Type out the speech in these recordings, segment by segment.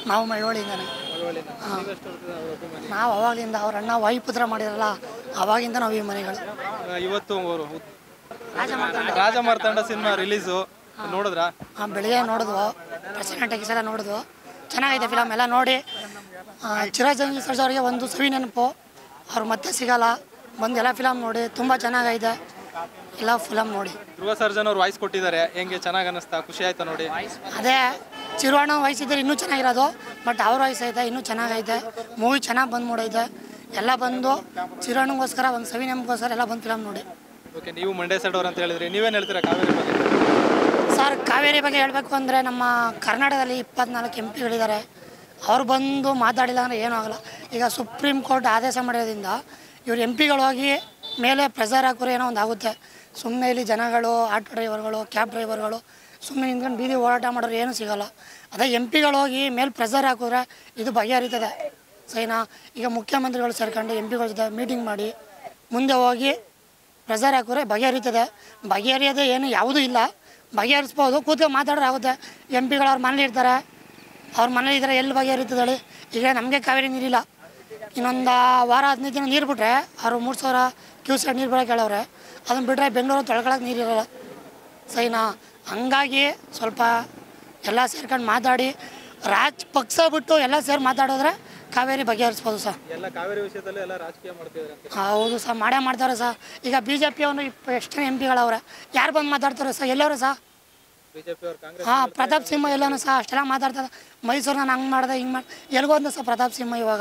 ನಾವು ಮಳವಳ್ಳಿಯಿಂದಾನೆ ಮಳವಳ್ಳಿನ ನೀವೆಷ್ಟು ವರ್ಷದ ಅವ್ರ ಅಭಿಮಾನಿ ನಾವು ಅವಾಗಲಿಂದ ಅವ್ರ ಅಣ್ಣ ವಾಯುಪುತ್ರ ಮಾಡಿರಲ್ಲ ಅವಾಗಿಂದ ನಾವು ಈ ಮನೆಗಳು ಆ, ಇವತ್ತು ಅವರು ರಾಜ ಮಾತಾಡ ರಾಜ ಮಾರ್ತಾಂಡ ಸಿನಿಮಾ ರಿಲೀಸು ನೋಡಿದ್ರಾ ಬೆಳಿಗ್ಗೆ ನೋಡಿದ್ವು ಪ್ರೆಸಿಡೆಂಟ್ ಎಲ್ಲ ನೋಡಿದ್ವು ಚೆನ್ನಾಗಿದೆ ಫಿಲಮ್ ಎಲ್ಲ ನೋಡಿ ಆ, ಚಿರಂಜೀವಿ ಸರ್ಜಾ ಅವರಿಗೆ ಒಂದು ಸವಿ ನೆನಪು ಅವ್ರು ಮತ್ತೆ ಸಿಗಲ್ಲ ಬಂದು ಎಲ್ಲ ಫಿಲಮ್ ನೋಡಿ ತುಂಬ ಚೆನ್ನಾಗೈತೆ ಎಲ್ಲ ಫಿಲಮ್ ನೋಡಿ ಧ್ರುವ ಸರ್ಜನ್ ಅವ್ರು ವಾಯ್ಸ್ ಕೊಟ್ಟಿದ್ದಾರೆ ಹೆಂಗೆ ಚೆನ್ನಾಗಿ ಅನ್ನಿಸ್ತಾ ಖುಷಿ ಆಯ್ತಾ ನೋಡಿ ಅದೇ ಚಿರುವಣ್ಣ ವಯಸ್ಸಿದ್ರೆ ಇನ್ನೂ ಚೆನ್ನಾಗಿರೋದು ಬಟ್ ಅವ್ರ ವಯಸ್ಸೈತೆ ಇನ್ನೂ ಚೆನ್ನಾಗೈತೆ ಮೂವಿ ಚೆನ್ನಾಗಿ ಬಂದು ನೋಡೈತೆ ಎಲ್ಲ ಬಂದು ಚಿರುವಣ್ಣಗೋಸ್ಕರ ಒಂದು ಸವಿ ನೆನಪುಗೋಸ್ಕರ ಎಲ್ಲ ಬಂದು ಫಿಲಮ್ ನೋಡಿ ಓಕೆ ನೀವು ಮಂಡ್ಯ ಸೈಡ್ ಅವ್ರು ಅಂತ ಹೇಳಿದ್ರಿ ನೀವೇನು ಹೇಳ್ತೀರಾ ಕಾವೇರಿ ಬಗ್ಗೆ ಸರ್ ಕಾವೇರಿ ಬಗ್ಗೆ ಹೇಳಬೇಕು ಅಂದರೆ ನಮ್ಮ ಕರ್ನಾಟಕದಲ್ಲಿ ಇಪ್ಪತ್ನಾಲ್ಕು ಎಂ ಪಿಗಳಿದ್ದಾರೆ ಅವ್ರು ಬಂದು ಮಾತಾಡಿಲ್ಲ ಅಂದರೆ ಏನೂ ಆಗಲ್ಲ ಈಗ ಸುಪ್ರೀಂ ಕೋರ್ಟ್ ಆದೇಶ ಮಾಡಿರೋದ್ರಿಂದ ಇವ್ರು ಎಂ ಪಿಗಳು ಹೋಗಿ ಮೇಲೆ ಪ್ರೆಸರ್ ಹಾಕೋರು ಏನೋ ಒಂದು ಆಗುತ್ತೆ ಸುಮ್ಮನೆ ಇಲ್ಲಿ ಜನಗಳು ಆಟೋ ಡ್ರೈವರ್ಗಳು ಕ್ಯಾಬ್ ಡ್ರೈವರ್ಗಳು ಸುಮ್ಮನೆ ನಿಂತ್ಕೊಂಡು ಬೀದಿ ಹೋರಾಟ ಮಾಡೋರು ಏನೂ ಸಿಗಲ್ಲ ಅದೇ ಎಂ ಪಿಗಳು ಹೋಗಿ ಮೇಲೆ ಪ್ರೆಸರ್ ಹಾಕಿದ್ರೆ ಇದು ಬಗೆಹರಿತದೆ ಸರಿನಾ ಈಗ ಮುಖ್ಯಮಂತ್ರಿಗಳು ಸೇರ್ಕೊಂಡು ಎಂ ಪಿಗಳ ಜೊತೆ ಮೀಟಿಂಗ್ ಮಾಡಿ ಮುಂದೆ ಹೋಗಿ ಪ್ರೆಸರ್ ಹಾಕಿದ್ರೆ ಬಗೆಹರಿತದೆ ಬಗೆಹರಿಯೋದೇ ಏನು ಯಾವುದೂ ಇಲ್ಲ ಬಗೆಹರಿಸ್ಬೋದು ಕೂತ್ಕೊಂಡು ಮಾತಾಡೋರು ಆಗುತ್ತೆ ಎಂ ಪಿಗಳು ಅವ್ರ ಮನೇಲಿ ಇರ್ತಾರೆ ಅವ್ರ ಮನೇಲಿ ಇದ್ದಾರೆ ಎಲ್ಲಿ ಬಗೆಹರಿತದೆ ಹೇಳಿ ಈಗ ನಮಗೆ ಕಾವೇರಿ ನೀರಿಲ್ಲ ಇನ್ನೊಂದು ವಾರ ಹದಿನೈದು ದಿನ ನೀರು ಬಿಟ್ಟರೆ ಅವರು ಮೂರು ಸಾವಿರ ಕ್ಯೂ ಸೈಡ್ ನೀರು ಬರೋಕೆ ಹೇಳವ್ರೆ ಅದನ್ನು ಬಿಟ್ಟರೆ ಬೆಂಗಳೂರು ತೊಳ್ಕೊಳಕ್ಕೆ ನೀರಿರಲ್ಲ ಸರಿನಾ ಹಂಗಾಗಿ ಸ್ವಲ್ಪ ಎಲ್ಲ ಸೇರ್ಕೊಂಡು ಮಾತಾಡಿ ರಾಜ್ ಪಕ್ಷ ಬಿಟ್ಟು ಎಲ್ಲ ಸೇರಿ ಮಾತಾಡಿದ್ರೆ ಕಾವೇರಿ ಬಗೆಹರಿಸ್ಬೋದು ಸರ್ ಎಲ್ಲ ಕಾವೇರಿ ವಿಷಯದಲ್ಲಿ ಎಲ್ಲ ರಾಜಕೀಯ ಮಾಡ್ತಿದ್ದಾರೆ ಅಂತ ಹೌದು ಸರ್ ಮಾಡೇ ಮಾಡ್ತಾರೆ ಸರ್ ಈಗ ಬಿ ಜೆ ಪಿಯವನು ಇಪ್ಪ ಎಷ್ಟು ಎಂ ಪಿಗಳವ್ರೆ ಯಾರು ಬಂದು ಮಾತಾಡ್ತಾರೆ ಸರ್ ಎಲ್ಲವ್ರೆ ಸರ್ ಬಿಜೆಪಿ ಅವ್ರು ಕಾಂಗ್ರೆಸ್ ಹಾಂ ಪ್ರತಾಪ್ ಸಿಂಹ ಎಲ್ಲನೂ ಸಹ ಅಷ್ಟೆಲ್ಲ ಮಾತಾಡ್ತಾರೆ ಮೈಸೂರು ನಾನು ಹಂಗೆ ಮಾಡಿದೆ ಹಿಂಗೆ ಮಾಡಿ ಎಲ್ಗೋದ್ನ ಸರ್ ಪ್ರತಾಪ್ ಸಿಂಹ ಇವಾಗ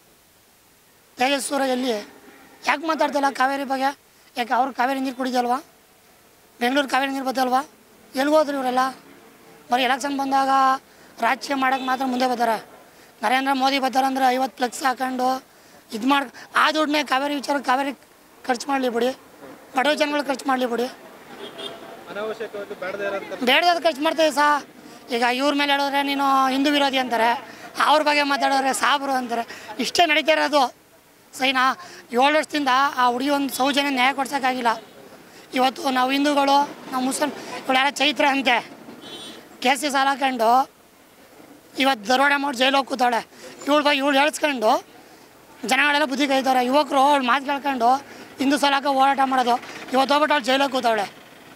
ತೇಜಸ್ವರ ಎಲ್ಲಿ ಯಾಕೆ ಮಾತಾಡ್ತಿಲ್ಲ ಕಾವೇರಿ ಬಗ್ಗೆ ಯಾಕೆ ಅವ್ರು ಕಾವೇರಿ ನೀರು ಕುಡಿದಲ್ವಾ ಬೆಂಗಳೂರು ಕಾವೇರಿ ನೀರು ಬದ್ದಲ್ವಾ ಎಲ್ಗೋದ್ರು ಇವರೆಲ್ಲ ಬರೀ ಎಲೆಕ್ಷನ್ ಬಂದಾಗ ರಾಜಕೀಯ ಮಾಡೋಕ್ಕೆ ಮಾತ್ರ ಮುಂದೆ ಬರ್ತಾರೆ ನರೇಂದ್ರ ಮೋದಿ ಬರ್ತಾರಂದ್ರೆ ಐವತ್ತು ಫ್ಲೆಕ್ಸ್ ಹಾಕೊಂಡು ಇದು ಮಾಡಿ ಆ ದುಡ್ಡನ್ನೇ ಕಾವೇರಿ ವಿಚಾರ ಕಾವೇರಿ ಖರ್ಚು ಮಾಡಲಿ ಬಿಡಿ ಬಡವ ಜನಗಳು ಖರ್ಚು ಮಾಡಲಿ ಬಿಡಿ ಅನಾವಶ್ಯಕವಾಗಿ ಬೇಡದೇ ಇರೋದು ಬೇಡದಾದ ಖರ್ಚು ಮಾಡ್ತೀವಿ ಸಾ ಈಗ ಇವ್ರ ಮೇಲೆ ಹೇಳಿದ್ರೆ ನೀನು ಹಿಂದೂ ವಿರೋಧಿ ಅಂತಾರೆ ಅವ್ರ ಬಗ್ಗೆ ಮಾತಾಡೋರೆ ಸಾಬ್ರು ಅಂತಾರೆ ಇಷ್ಟೇ ನಡೀತಾ ಇರೋದು ಸೈನಾ ಏಳು ವರ್ಷದಿಂದ ಆ ಹುಡುಗಿ ಒಂದು ಸೌಜನ್ಯ ನ್ಯಾಯ ಕೊಡ್ಸೋಕ್ಕಾಗಿಲ್ಲ ಇವತ್ತು ನಾವು ಹಿಂದೂಗಳು ನಾವು ಮುಸ್ಲಿಂ ಇವಳು ಯಾರೋ ಚೈತ್ರ ಅಂತೆ ಕೇಸಿ ಸಾಲ ಹಾಕೊಂಡು ಇವತ್ತು ದರೋಡೆ ಮಾಡಿ ಜೈಲು ಹೋಗಿ ಕೂತಾಳೆ ಇವಳು ಬಗ್ಗೆ ಇವಳು ಹೇಳ್ಸ್ಕೊಂಡು ಜನಗಳೆಲ್ಲ ಬುದ್ಧಿ ಕೈತವ್ರೆ ಯುವಕರು ಅವಳು ಮಾತು ಕೇಳ್ಕೊಂಡು ಹಿಂದೂ ಸಾಲಕ್ಕೆ ಹೋರಾಟ ಮಾಡೋದು ಇವತ್ತು ಹೋಗ್ಬಿಟ್ಟು ಅವಳು ಜೈಲಿಗೆ ಕೂತವಳೆ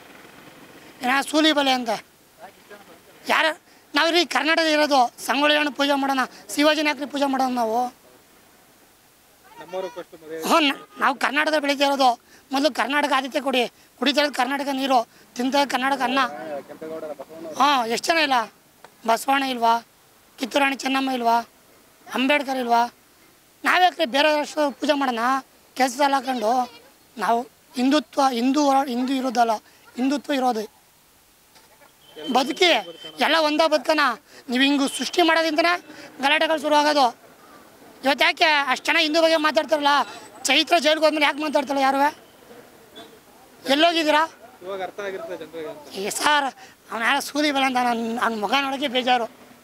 ಏನ ಸೂಲಿ ಬಲೆ ಅಂತ ಯಾರು ನಾವಿಲ್ಲಿ ಕರ್ನಾಟಕ ಇರೋದು ಸಂಗೊಳ್ಳಿ ಹಣ್ಣು ಪೂಜೆ ಮಾಡೋಣ ಶಿವಾಜಿನ ಯಾಕ್ರಿ ಪೂಜೆ ಮಾಡೋಣ ನಾವು ನಮ್ಮವರು ಫಸ್ಟ್ ಮದುವೆ ಹ್ಞೂ ನ- ನಾವು ಕರ್ನಾಟಕದ ಬೆಳೀತಾ ಇರೋದು ಮೊದಲು ಕರ್ನಾಟಕ ಆದಿತ್ಯ ಕೊಡಿ ಕುಡಿತಾ ಇರೋದು ಕರ್ನಾಟಕ ನೀರು ತಿಂತ ಕರ್ನಾಟಕ ಅನ್ನ ಹಾಂ ಎಷ್ಟು ಜನ ಇಲ್ಲ ಬಸವಣ್ಣ ಇಲ್ವಾ ಕಿತ್ತೂರಾಣಿ ಚೆನ್ನಮ್ಮ ಇಲ್ವಾ ಅಂಬೇಡ್ಕರ್ ಇಲ್ವಾ ನಾವ್ಯಾಕ್ರಿ ಬೇರೆ ರಾಷ್ಟ್ರ ಪೂಜೆ ಮಾಡೋಣ ಕೆಲಸ ಹಾಕೊಂಡು ನಾವು ಹಿಂದುತ್ವ ಹಿಂದೂ ಹೋರಾ- ಹಿಂದೂ ಇರೋದಲ್ಲ ಹಿಂದುತ್ವ ಇರೋದು ಬದುಕಿ ಎಲ್ಲ ಒಂದೇ ಬದುಕನ ನೀವು ಹಿಂಗೆ ಸೃಷ್ಟಿ ಮಾಡೋದಿಂದನೇ ಗಲಾಟೆಗಳು ಶುರು ಆಗೋದು ಇವತ್ತು ಯಾಕೆ ಅಷ್ಟು ಜನ ಹಿಂದೂ ಬಗ್ಗೆ ಮಾತಾಡ್ತಾರಲ್ಲ ಚೈತ್ರ ಜೈಲಿಗೆ ಹೋದ್ಮೇಲೆ ಯಾಕೆ ಮಾತಾಡ್ತಾರಲ್ಲ ಯಾರು ಎಲ್ಲೋಗಿದ್ದೀರಾ ಇವಾಗ ಅರ್ಥ ಆಗಿರ್ತದೆ ಜನರಿಗೆ ಅಂತ ಈಗ ಸರ್ ಅವ್ನು ಯಾರೋ ಸೂದಿ ಬಲ್ಲ ಅಂತ ನನ್ನ ನನ್ನ ಮುಖ ನೋಡೋಕ್ಕೆ ಬೇಜಾರು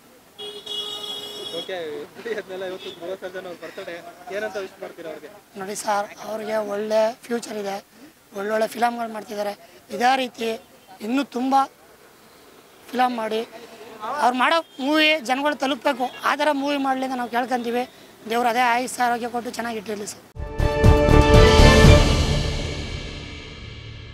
ಓಕೆ ಬಿಡಿ ಅದನ್ನೆಲ್ಲ ಇವತ್ತು ಧ್ರುವ ಸರ್ಜನ್ ಅವ್ರ ಬರ್ತಡೆ ಏನಂತ ವಿಶ್ ಮಾಡ್ತೀರಾ ಅವ್ರಿಗೆ ನೋಡಿ ಸರ್ ಅವ್ರಿಗೆ ಒಳ್ಳೆ ಫ್ಯೂಚರ್ ಇದೆ ಒಳ್ಳೊಳ್ಳೆ ಫಿಲಮ್ಗಳು ಮಾಡ್ತಿದ್ದಾರೆ ಇದೇ ರೀತಿ ಇನ್ನೂ ತುಂಬ ಫಿಲಮ್ ಮಾಡಿ ಅವ್ರು ಮಾಡೋ ಮೂವಿ ಜನಗಳು ತಲುಪಬೇಕು ಆ ಥರ ಮೂವಿ ಮಾಡಲಿ ಅಂತ ನಾವು ಕೇಳ್ಕೊಂತೀವಿ ದೇವ್ರು ಅದೇ ಆಯುಷ್ಯ ಆರೋಗ್ಯ ಕೊಟ್ಟು ಚೆನ್ನಾಗಿ ಇಟ್ಟಿರಲಿ ಸರ್